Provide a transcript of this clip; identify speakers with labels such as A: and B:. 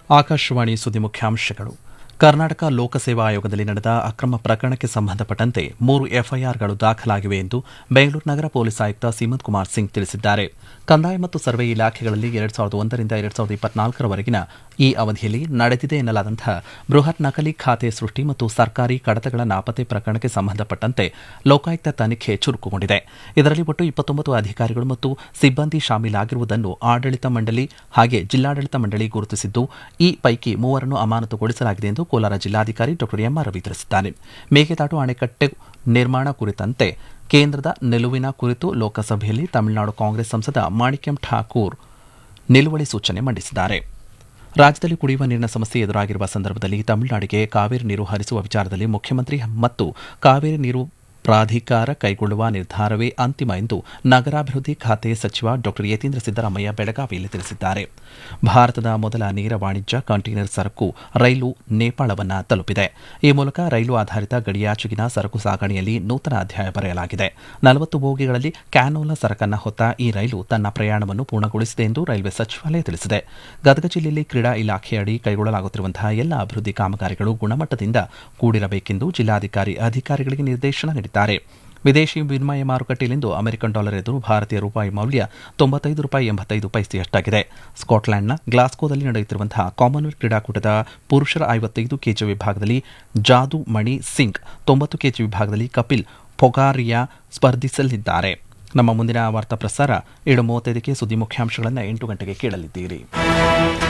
A: ಆಕಾಶವಾಣಿ ಸುದ್ದಿ ಮುಖ್ಯಾಂಶಗಳು ಕರ್ನಾಟಕ ಲೋಕಸೇವಾ ಆಯೋಗದಲ್ಲಿ ನಡೆದ ಅಕ್ರಮ ಪ್ರಕರಣಕ್ಕೆ ಸಂಬಂಧಪಟ್ಟಂತೆ ಮೂರು ಎಫ್ಐಆರ್ಗಳು ದಾಖಲಾಗಿವೆ ಎಂದು ಬೆಂಗಳೂರು ನಗರ ಪೊಲೀಸ್ ಆಯುಕ್ತ ಸೀಮಂತ್ ಕುಮಾರ್ ಸಿಂಗ್ ತಿಳಿಸಿದ್ದಾರೆ ಕಂದಾಯ ಮತ್ತು ಸರ್ವೆ ಇಲಾಖೆಗಳಲ್ಲಿ ಎರಡ್ ಸಾವಿರದ ಒಂದರಿಂದ ಎರಡ್ ಸಾವಿರದ ಇಪ್ಪತ್ನಾಲ್ಕರವರೆಗಿನ ಈ ಅವಧಿಯಲ್ಲಿ ನಡೆದಿದೆ ಎನ್ನಲಾದಂತಹ ಬೃಹತ್ ನಕಲಿ ಖಾತೆ ಸೃಷ್ಟಿ ಮತ್ತು ಸರ್ಕಾರಿ ಕಡತಗಳ ನಾಪತ್ತೆ ಪ್ರಕರಣಕ್ಕೆ ಸಂಬಂಧಪಟ್ಟಂತೆ ಲೋಕಾಯುಕ್ತ ತನಿಖೆ ಚುರುಕುಗೊಂಡಿದೆ ಇದರಲ್ಲಿ ಒಟ್ಟು ಇಪ್ಪತ್ತೊಂಬತ್ತು ಅಧಿಕಾರಿಗಳು ಮತ್ತು ಸಿಬ್ಬಂದಿ ಶಾಮೀಲಾಗಿರುವುದನ್ನು ಆಡಳಿತ ಮಂಡಳಿ ಹಾಗೆ ಜಿಲ್ಲಾಡಳಿತ ಮಂಡಳಿ ಗುರುತಿಸಿದ್ದು ಈ ಪೈಕಿ ಮೂವರನ್ನು ಅಮಾನತುಗೊಳಿಸಲಾಗಿದೆ ಎಂದು ಕೋಲಾರ ಜಿಲ್ಲಾಧಿಕಾರಿ ಡಾ ಎಂಆರ್ ರವಿ ತಿಳಿಸಿದ್ದಾರೆ ಮೇಕೆದಾಟು ಅಣೆಕಟ್ಟೆ ನಿರ್ಮಾಣ ಕುರಿತಂತೆ ಕೇಂದ್ರದ ನಿಲುವಿನ ಕುರಿತು ಲೋಕಸಭೆಯಲ್ಲಿ ತಮಿಳುನಾಡು ಕಾಂಗ್ರೆಸ್ ಸಂಸದ ಮಾಣಿಕ್ಯಂ ಠಾಕೂರ್ ನಿಲುವಳಿ ಸೂಚನೆ ಮಂಡಿಸಿದ್ದಾರೆ ರಾಜ್ಯದಲ್ಲಿ ಕುಡಿಯುವ ನೀರಿನ ಸಮಸ್ಯೆ ಎದುರಾಗಿರುವ ಸಂದರ್ಭದಲ್ಲಿ ತಮಿಳುನಾಡಿಗೆ ಕಾವೇರಿ ನೀರು ಹರಿಸುವ ವಿಚಾರದಲ್ಲಿ ಮುಖ್ಯಮಂತ್ರಿ ಮತ್ತು ಕಾವೇರಿ ನೀರು ಪ್ರಾಧಿಕಾರ ಕೈಗೊಳ್ಳುವ ನಿರ್ಧಾರವೇ ಅಂತಿಮ ಎಂದು ನಗರಾಭಿವೃದ್ಧಿ ಖಾತೆ ಸಚಿವ ಡಾ ಯತೀಂದ್ರ ಸಿದ್ದರಾಮಯ್ಯ ಬೆಳಗಾವಿಯಲ್ಲಿ ತಿಳಿಸಿದ್ದಾರೆ ಭಾರತದ ಮೊದಲ ನೇರ ವಾಣಿಜ್ಯ ಕಂಟೈನರ್ ಸರಕು ರೈಲು ನೇಪಾಳವನ್ನ ತಲುಪಿದೆ ಈ ಮೂಲಕ ರೈಲು ಆಧಾರಿತ ಗಡಿಯಾಚೆಗಿನ ಸರಕು ಸಾಗಣೆಯಲ್ಲಿ ನೂತನ ಅಧ್ಯಾಯ ಬರೆಯಲಾಗಿದೆ ನಲವತ್ತು ಬೋಗಿಗಳಲ್ಲಿ ಕ್ಯಾನೋಲಾ ಸರಕನ್ನ ಹೊತ್ತ ಈ ರೈಲು ತನ್ನ ಪ್ರಯಾಣವನ್ನು ಪೂರ್ಣಗೊಳಿಸಿದೆ ಎಂದು ರೈಲ್ವೆ ಸಚಿವಾಲಯ ತಿಳಿಸಿದೆ ಗದಗ ಜಿಲ್ಲೆಯಲ್ಲಿ ಕ್ರೀಡಾ ಇಲಾಖೆಯಡಿ ಕೈಗೊಳ್ಳಲಾಗುತ್ತಿರುವಂತಹ ಎಲ್ಲ ಅಭಿವೃದ್ಧಿ ಕಾಮಗಾರಿಗಳು ಗುಣಮಟ್ಟದಿಂದ ಕೂಡಿರಬೇಕೆಂದು ಜಿಲ್ಲಾಧಿಕಾರಿ ಅಧಿಕಾರಿಗಳಿಗೆ ನಿರ್ದೇಶನ ನೀಡಿದ್ದಾರೆ ವಿದೇಶಿ ವಿನಿಮಯ ಮಾರುಕಟ್ಟೆಯಲ್ಲಿಂದು ಅಮೆರಿಕನ್ ಡಾಲರ್ ಎದುರು ಭಾರತೀಯ ರೂಪಾಯಿ ಮೌಲ್ಯ ತೊಂಬತ್ತೈದು ರೂಪಾಯಿ ಎಂಬತ್ತೈದು ಪೈಸೆಯಷ್ಟಾಗಿದೆ ಸ್ಕಾಟ್ಲೆಂಡ್ನ ಗ್ಲಾಸ್ಕೋದಲ್ಲಿ ನಡೆಯುತ್ತಿರುವಂತಹ ಕಾಮನ್ವೆಲ್ತ್ ಕ್ರೀಡಾಕೂಟದ ಪುರುಷರ ಐವತ್ತೈದು ಕೆಜಿ ವಿಭಾಗದಲ್ಲಿ ಜಾದು ಮಣಿ ಸಿಂಗ್ ತೊಂಬತ್ತು ಕೆಜಿ ವಿಭಾಗದಲ್ಲಿ ಕಪಿಲ್ ಪೊಗಾರಿಯಾ ಸ್ಪರ್ಧಿಸಲಿದ್ದಾರೆ ನಮ್ಮ ಮುಂದಿನ ವಾರ್ತಾ ಪ್ರಸಾರ ಏಳು ಮೂವತ್ತೈದಕ್ಕೆ ಸುದ್ದಿ ಮುಖ್ಯಾಂಶಗಳನ್ನು ಎಂಟು ಗಂಟೆಗೆ ಕೇಳಲಿದ್ದೀರಿ